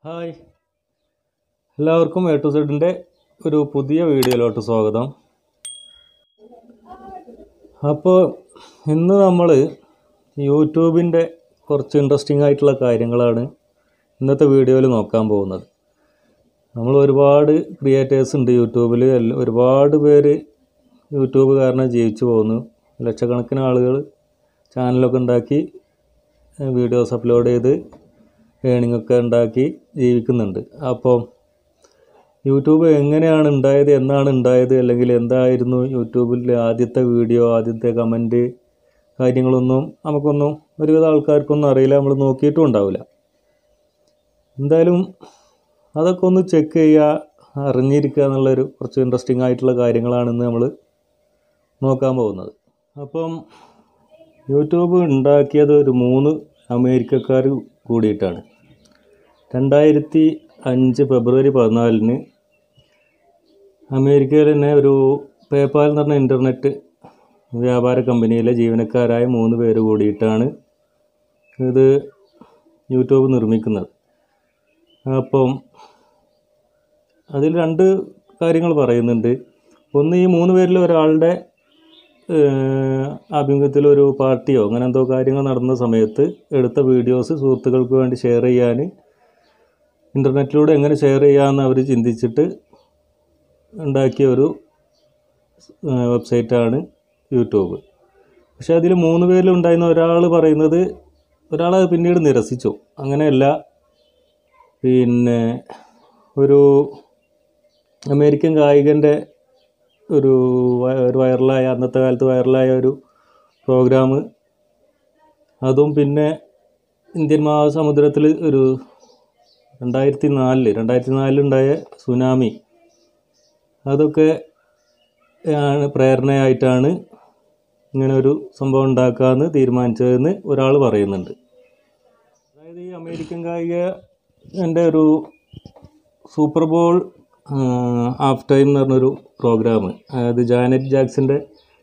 Hi എല്ലാവർക്കും A to സെഡിൻ്റെ ഒരു പുതിയ വീഡിയോയിലോട്ട് സ്വാഗതം അപ്പോൾ ഇന്ന് നമ്മൾ യൂട്യൂബിൻ്റെ കുറച്ച് ഇൻട്രസ്റ്റിംഗ് ആയിട്ടുള്ള കാര്യങ്ങളാണ് ഇന്നത്തെ വീഡിയോയിൽ നോക്കാൻ പോകുന്നത് നമ്മൾ ഒരുപാട് ക്രിയേറ്റേഴ്സ് ഉണ്ട് യൂട്യൂബിൽ എല്ല- ഒരുപാട് പേര് യൂട്യൂബ് കാരണം ജീവിച്ചു പോകുന്നു ലക്ഷക്കണക്കിന് ആളുകൾ ചാനലൊക്കെ ഉണ്ടാക്കി വീഡിയോസ് അപ്ലോഡ് ചെയ്ത് ഏണിംഗ് ഒക്കെ ഉണ്ടാക്കി ജീവിക്കുന്നുണ്ട് അപ്പോൾ യൂട്യൂബ് എങ്ങനെയാണ് ഉണ്ടായത് എന്നാണ് ഉണ്ടായത് അല്ലെങ്കിൽ എന്തായിരുന്നു യൂട്യൂബിലെ ആദ്യത്തെ വീഡിയോ ആദ്യത്തെ കമൻറ്റ് കാര്യങ്ങളൊന്നും നമുക്കൊന്നും ഒരുവിധ ആൾക്കാർക്കൊന്നും അറിയില്ല നമ്മൾ നോക്കിയിട്ടും ഉണ്ടാവില്ല എന്തായാലും അതൊക്കെ ഒന്ന് ചെക്ക് ചെയ്യുക അറിഞ്ഞിരിക്കുക എന്നുള്ളൊരു കുറച്ച് ഇൻട്രസ്റ്റിംഗ് ആയിട്ടുള്ള കാര്യങ്ങളാണെന്ന് നമ്മൾ നോക്കാൻ പോകുന്നത് അപ്പം യൂട്യൂബ് ഉണ്ടാക്കിയത് ഒരു മൂന്ന് അമേരിക്കക്കാർ കൂടിയിട്ടാണ് രണ്ടായിരത്തി അഞ്ച് ഫെബ്രുവരി പതിനാലിന് അമേരിക്കയിൽ തന്നെ ഒരു പേപ്പാൽ എന്ന് പറഞ്ഞ ഇൻ്റർനെറ്റ് വ്യാപാര കമ്പനിയിലെ ജീവനക്കാരായ മൂന്ന് പേര് കൂടിയിട്ടാണ് ഇത് യൂട്യൂബ് നിർമ്മിക്കുന്നത് അപ്പം അതിൽ രണ്ട് കാര്യങ്ങൾ പറയുന്നുണ്ട് ഒന്ന് ഈ മൂന്ന് പേരിൽ ഒരാളുടെ ഏഹ്, ആഭിമുഖ്യത്തിൽ ഒരു പാർട്ടിയോ അങ്ങനെ എന്തോ കാര്യങ്ങൾ നടന്ന സമയത്ത് എടുത്ത വീഡിയോസ് സുഹൃത്തുക്കൾക്ക് വേണ്ടി ഷെയർ ചെയ്യാൻ ഇൻ്റർനെറ്റിലൂടെ എങ്ങനെ ഷെയർ ചെയ്യാമെന്ന് അവർ ചിന്തിച്ചിട്ട് ഉണ്ടാക്കിയ ഒരു ഏഹ്, വെബ്സൈറ്റാണ് യൂട്യൂബ് പക്ഷേ അതിൽ മൂന്ന് പേരിലുണ്ടായിരുന്ന ഒരാൾ പറയുന്നത് ഒരാൾ അത് പിന്നീട് നിരസിച്ചു അങ്ങനെയല്ല പിന്നെ ഒരു അമേരിക്കൻ ഗായകൻ്റെ ഒരു വ- ഒരു വൈറലായ അന്നത്തെ കാലത്ത് വൈറലായ ഒരു പ്രോഗ്രാം അതും പിന്നെ ഇന്ത്യൻ മഹാസമുദ്രത്തിൽ ഒരു രണ്ടായിരത്തി നാലില് രണ്ടായിരത്തി നാലിലുണ്ടായ സുനാമി അതൊക്കെ ആണ് പ്രേരണയായിട്ടാണ് ഇങ്ങനെ ഒരു സംഭവം ഉണ്ടാക്കാമെന്ന് തീരുമാനിച്ചതെന്ന് ഒരാൾ പറയുന്നുണ്ട് അതായത് ഈ അമേരിക്കൻ ഗായിക എൻ്റെ ഒരു സൂപ്പർ ബോൾ ഹാഫ് ടൈം എന്ന് പറഞ്ഞൊരു പ്രോഗ്രാം അതായത് ജാനറ്റ് ജാക്സൻ്റെ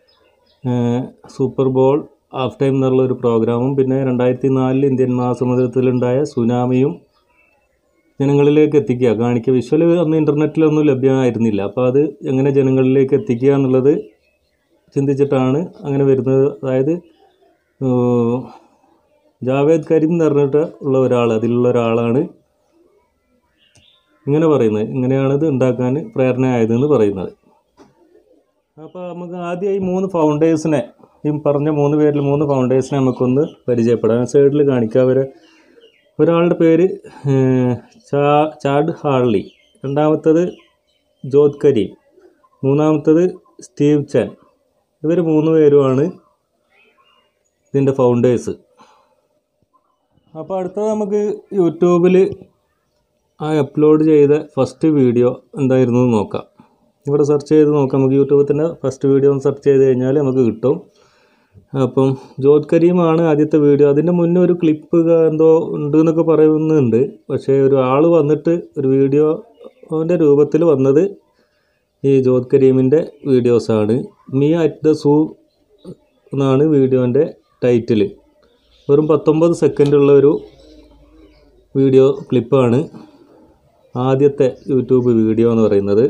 സൂപ്പർ ബോൾ ഹാഫ് ടൈം എന്നുള്ള ഒരു പ്രോഗ്രാമും പിന്നെ രണ്ടായിരത്തി നാലിൽ ഇന്ത്യൻ മഹാസമുദ്രത്തിലുണ്ടായ സുനാമിയും ജനങ്ങളിലേക്ക് എത്തിക്കുക കാണിക്കുക വിഷ്വൽ അന്ന് ഇൻ്റർനെറ്റിലൊന്നും ലഭ്യമായിരുന്നില്ല അപ്പോൾ അത് എങ്ങനെ ജനങ്ങളിലേക്ക് എത്തിക്കുക എന്നുള്ളത് ചിന്തിച്ചിട്ടാണ് അങ്ങനെ വരുന്നത് അതായത് ഏഹ്, ജാവേദ് കരീം എന്ന് പറഞ്ഞിട്ട് ഉള്ള ഒരാൾ അതിലുള്ള ഒരാളാണ് ഇങ്ങനെ പറയുന്നത് ഇങ്ങനെയാണ് ഇത് ഉണ്ടാക്കാൻ പ്രേരണയായതെന്ന് പറയുന്നത് അപ്പോൾ നമുക്ക് ആദ്യം ഈ മൂന്ന് ഫൗണ്ടേഴ്സിനെ ഈ പറഞ്ഞ മൂന്ന് പേരിൽ മൂന്ന് ഫൗണ്ടേഴ്സിനെ നമുക്കൊന്ന് പരിചയപ്പെടാം സൈഡിൽ കാണിക്കാം അവരെ ഒരാളുടെ പേര് ഏഹ്, ചാ ചാഡ് ഹാർലി രണ്ടാമത്തത് ജോത് കരീം മൂന്നാമത്തത് സ്റ്റീവ് ചാൻ ഇവർ മൂന്ന് പേരുമാണ് ഇതിൻ്റെ ഫൗണ്ടേഴ്സ് അപ്പോൾ അടുത്തത് നമുക്ക് യൂട്യൂബിൽ ആ അപ്ലോഡ് ചെയ്ത ഫസ്റ്റ് വീഡിയോ എന്തായിരുന്നു എന്ന് നോക്കാം ഇവിടെ സെർച്ച് ചെയ്ത് നോക്കാം നമുക്ക് യൂട്യൂബിൽ തന്നെ ഫസ്റ്റ് വീഡിയോ ഒന്ന് സെർച്ച് ചെയ്ത് കഴിഞ്ഞാൽ നമുക്ക് കിട്ടും അപ്പം ജോത് കരീമാണ് ആദ്യത്തെ വീഡിയോ അതിൻ്റെ മുന്നേ ഒരു ക്ലിപ്പ് എന്തോ ഉണ്ട് എന്നൊക്കെ പറയുന്നുണ്ട് പക്ഷേ ഒരു ആൾ വന്നിട്ട് ഒരു വീഡിയോൻ്റെ രൂപത്തിൽ വന്നത് ഈ ജോത് കരീമിൻ്റെ വീഡിയോസാണ് മീ അറ്റ് ദ സൂ എന്നാണ് വീഡിയോൻ്റെ ടൈറ്റിൽ വെറും പത്തൊമ്പത് സെക്കൻഡുള്ള ഒരു വീഡിയോ ക്ലിപ്പാണ് ആദ്യത്തെ യൂട്യൂബ് വീഡിയോ എന്ന് പറയുന്നത്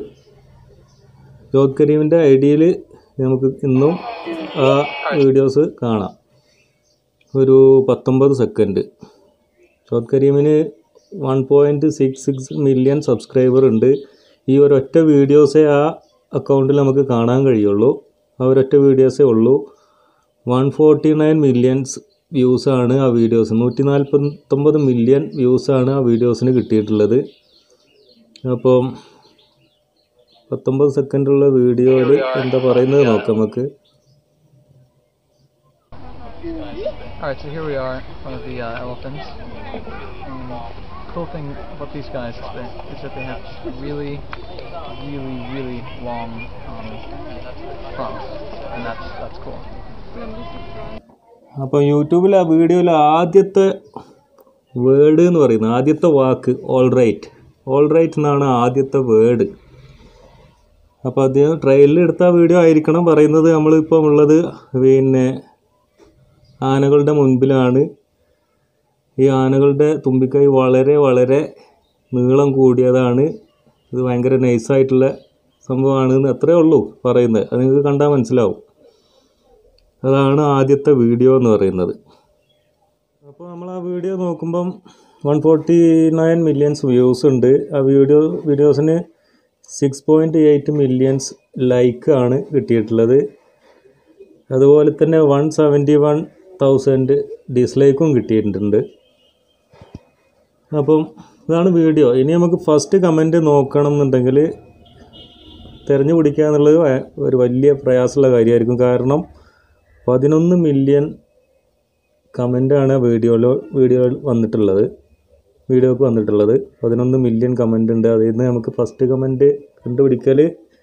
ജോത് കരീമിൻ്റെ ഐ ഡിയിൽ നമുക്ക് ഇന്നും ആ വീഡിയോസ് കാണാം ഒരു പത്തൊമ്പത് സെക്കൻഡ് ജോത് കരീമിന് one point six six million subscriber ഉണ്ട് ഈ ഒരൊറ്റ വീഡിയോസേ ആ അക്കൗണ്ടിൽ നമുക്ക് കാണാൻ കഴിയുള്ളൂ ആ ഒരൊറ്റ വീഡിയോസേ ഉള്ളൂ വൺ ഫോർട്ടി നയൻ മില്യൺസ് വ്യൂസാണ് ആ വീഡിയോസ് നൂറ്റി നാൽപ്പത്തൊമ്പത് മില്യൺ വ്യൂസാണ് ആ വീഡിയോസിന് കിട്ടിയിട്ടുള്ളത് അപ്പം പത്തൊമ്പത് സെക്കൻഡുള്ള വീഡിയോയിൽ എന്താ പറയുന്നത് നോക്കാം നമുക്ക് Alright, so here we are in front of the uh, elephants. And cool thing about these guys is that, is that they have really, really, really long um, fronts, and that's that's cool. അപ്പം യൂട്യൂബിൽ ആ വീഡിയോയിൽ ആദ്യത്തെ word എന്ന് പറയുന്നത് ആദ്യത്തെ വാക്ക് all right all right എന്നാണ് ആദ്യത്തെ വേർഡ് അപ്പോൾ അദ്ദേഹം ട്രെയിലിൽ എടുത്ത വീഡിയോ ആയിരിക്കണം പറയുന്നത് നമ്മളിപ്പം ഉള്ളത് പിന്നെ ആനകളുടെ മുൻപിലാണ് ഈ ആനകളുടെ തുമ്പിക്കൈ വളരെ വളരെ നീളം കൂടിയതാണ് ഇത് ഭയങ്കര നൈസായിട്ടുള്ള സംഭവമാണ് എന്ന് അത്രേ ഉള്ളൂ പറയുന്നത് അത് നിങ്ങൾക്ക് കണ്ടാൽ മനസ്സിലാവും അതാണ് ആദ്യത്തെ വീഡിയോ എന്ന് പറയുന്നത് അപ്പോൾ നമ്മൾ ആ വീഡിയോ നോക്കുമ്പം one forty nine millions views ഉണ്ട് ആ വീഡിയോ വീഡിയോസിന് six point eight millions like ആണ് കിട്ടിയിട്ടുള്ളത് അതുപോലെ തന്നെ വൺ സെവൻറ്റി വൺ തൗസൻഡ് ഡിസ്ലൈക്കും കിട്ടിയിട്ടുണ്ട് അപ്പം ഇതാണ് വീഡിയോ ഇനി നമുക്ക് ഫസ്റ്റ് കമൻറ്റ് നോക്കണം എന്നുണ്ടെങ്കിൽ തിരഞ്ഞു പിടിക്കുക എന്നുള്ളത് വ- ഒരു വലിയ പ്രയാസമുള്ള കാര്യമായിരിക്കും കാരണം പതിനൊന്ന് മില്യൺ കമൻ്റാണ് വീഡിയോയിൽ വീഡിയോയിൽ വന്നിട്ടുള്ളത് വീഡിയോക്ക് വന്നിട്ടുള്ളത് പതിനൊന്ന് മില്യൺ കമൻ്റ് ഉണ്ട് അതിൽ നിന്ന് നമുക്ക് ഫസ്റ്റ് കമൻറ്റ് കണ്ടുപിടിക്കൽ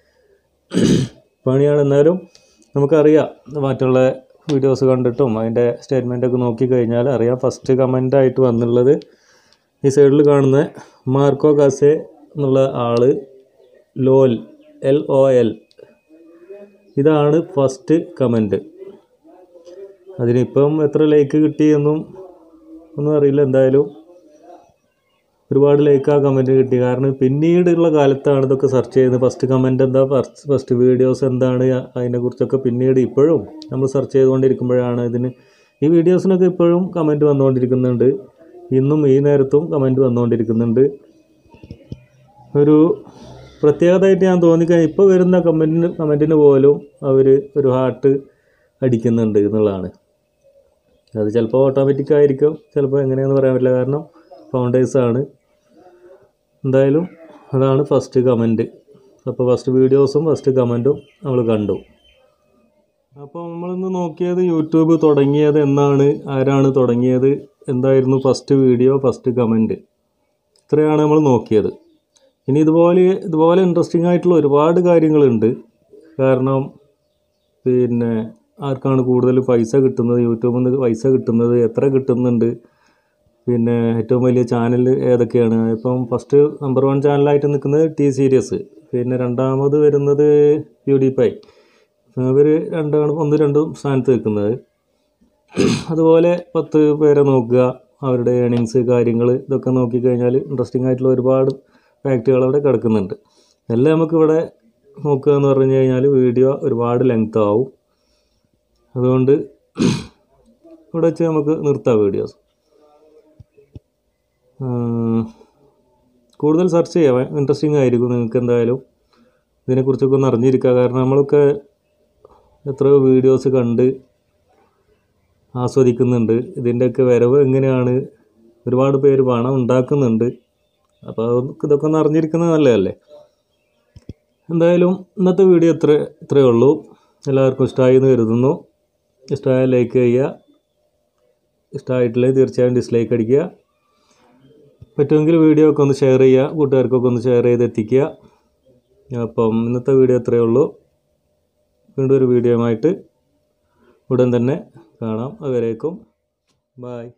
പണിയാണ് എന്നാലും നമുക്കറിയാം മറ്റുള്ള വീഡിയോസ് കണ്ടിട്ടും അതിൻ്റെ സ്റ്റേറ്റ്മെൻറ്റൊക്കെ നോക്കിക്കഴിഞ്ഞാൽ അറിയാം ഫസ്റ്റ് കമൻ്റായിട്ട് വന്നുള്ളത് ഈ സൈഡിൽ കാണുന്ന മാർക്കോ കാസെ എന്നുള്ള ആള് ലോൽ എൽ ഒ എൽ ഇതാണ് ഫസ്റ്റ് കമൻറ്റ് അതിനിപ്പം എത്ര ലൈക്ക് കിട്ടിയെന്നും ഒന്നും അറിയില്ല എന്തായാലും ഒരുപാട് ലൈക്ക് ആ കമൻറ്റ് കിട്ടി കാരണം പിന്നീടുള്ള കാലത്താണ് ഇതൊക്കെ സെർച്ച് ചെയ്യുന്നത് ഫസ്റ്റ് കമൻറ്റ് എന്താ ഫസ്റ്റ് വീഡിയോസ് എന്താണ് അതിനെക്കുറിച്ചൊക്കെ പിന്നീട് ഇപ്പോഴും നമ്മൾ സെർച്ച് ചെയ്തുകൊണ്ടിരിക്കുമ്പോഴാണ് ഇതിന് ഈ വീഡിയോസിനൊക്കെ ഇപ്പോഴും കമൻറ്റ് വന്നുകൊണ്ടിരിക്കുന്നുണ്ട് ഇന്നും ഈ നേരത്തും കമൻറ്റ് വന്നുകൊണ്ടിരിക്കുന്നുണ്ട് ഒരു പ്രത്യേകതയായിട്ട് ഞാൻ തോന്നിക്കഴിഞ്ഞാൽ ഇപ്പോൾ വരുന്ന കമൻറ്റിന് കമൻറ്റിന് പോലും അവർ ഒരു ഹാർട്ട് അടിക്കുന്നുണ്ട് എന്നുള്ളതാണ് അത് ചിലപ്പോൾ ഓട്ടോമാറ്റിക് ആയിരിക്കും ചിലപ്പോൾ എങ്ങനെയാണെന്ന് പറയാൻ പറ്റില്ല കാരണം ഫൗണ്ടേഴ്സാണ് എന്തായാലും അതാണ് ഫസ്റ്റ് കമൻറ്റ് അപ്പോൾ ഫസ്റ്റ് വീഡിയോസും ഫസ്റ്റ് കമൻറ്റും നമ്മൾ കണ്ടു അപ്പോൾ നമ്മളിന്ന് നോക്കിയത് യൂട്യൂബ് തുടങ്ങിയത് എന്നാണ് ആരാണ് തുടങ്ങിയത് എന്തായിരുന്നു ഫസ്റ്റ് വീഡിയോ ഫസ്റ്റ് കമൻറ്റ് ഇത്രയാണ് നമ്മൾ നോക്കിയത് ഇനി ഇതുപോലെ ഇതുപോലെ ഇൻട്രസ്റ്റിംഗ് ആയിട്ടുള്ള ഒരുപാട് കാര്യങ്ങളുണ്ട് കാരണം പിന്നെ ആർക്കാണ് കൂടുതൽ പൈസ കിട്ടുന്നത് യൂട്യൂബിൽ നിന്ന് പൈസ കിട്ടുന്നത് എത്ര കിട്ടുന്നുണ്ട് പിന്നെ ഏറ്റവും വലിയ ചാനൽ ഏതൊക്കെയാണ് ഇപ്പം ഫസ്റ്റ് നമ്പർ വൺ ചാനലായിട്ട് നിൽക്കുന്നത് ടി സീരീസ് പിന്നെ രണ്ടാമത് വരുന്നത് പ്യൂഡിഫൈ ഇവർ രണ്ടാണ് ഒന്ന് രണ്ടും സ്ഥാനത്ത് നിൽക്കുന്നത് അതുപോലെ പത്ത് പേരെ നോക്കുക അവരുടെ ഏണിങ്സ് കാര്യങ്ങൾ ഇതൊക്കെ നോക്കിക്കഴിഞ്ഞാൽ ഇൻട്രസ്റ്റിംഗ് ആയിട്ടുള്ള ഒരുപാട് ഫാക്റ്റുകൾ അവിടെ കിടക്കുന്നുണ്ട് എല്ലാം നമുക്കിവിടെ നോക്കുക എന്ന് പറഞ്ഞു കഴിഞ്ഞാൽ വീഡിയോ ഒരുപാട് ലെങ്ത് ആവും അതുകൊണ്ട് ഇവിടെ വെച്ച് നമുക്ക് നിർത്താം വീഡിയോസ് കൂടുതൽ സെർച്ച് ചെയ്യാം ഇൻട്രസ്റ്റിംഗ് ആയിരിക്കും നിങ്ങൾക്ക് എന്തായാലും ഇതിനെക്കുറിച്ചൊക്കെ ഒന്ന് അറിഞ്ഞിരിക്കുക കാരണം നമ്മളൊക്കെ എത്രയോ വീഡിയോസ് കണ്ട് ആസ്വദിക്കുന്നുണ്ട് ഇതിൻ്റെയൊക്കെ വരവ് എങ്ങനെയാണ് ഒരുപാട് പേര് പണം ഉണ്ടാക്കുന്നുണ്ട് അപ്പോൾ അതൊക്കെ ഇതൊക്കെ ഒന്ന് അറിഞ്ഞിരിക്കുന്നത് നല്ലതല്ലേ എന്തായാലും ഇന്നത്തെ വീഡിയോ ഇത്ര ഇത്രയേ ഉള്ളൂ എല്ലാവർക്കും ഇഷ്ടമായി എന്ന് കരുതുന്നു ഇഷ്ടമായ ലൈക്ക് ചെയ്യുക ഇഷ്ടമായിട്ടില്ലെങ്കിൽ തീർച്ചയായും ഡിസ്ലൈക്ക് അടിക്കുക പറ്റുമെങ്കിൽ വീഡിയോ ഒക്കെ ഒന്ന് ഷെയർ ചെയ്യുക കൂട്ടുകാർക്കൊക്കെ ഒന്ന് ഷെയർ ചെയ്ത് എത്തിക്കുക അപ്പം ഇന്നത്തെ വീഡിയോ ഇത്രയേ ഉള്ളൂ വീണ്ടും ഒരു വീഡിയോയുമായിട്ട് ഉടൻ തന്നെ കാണാം അതുവരേക്കും ബായ്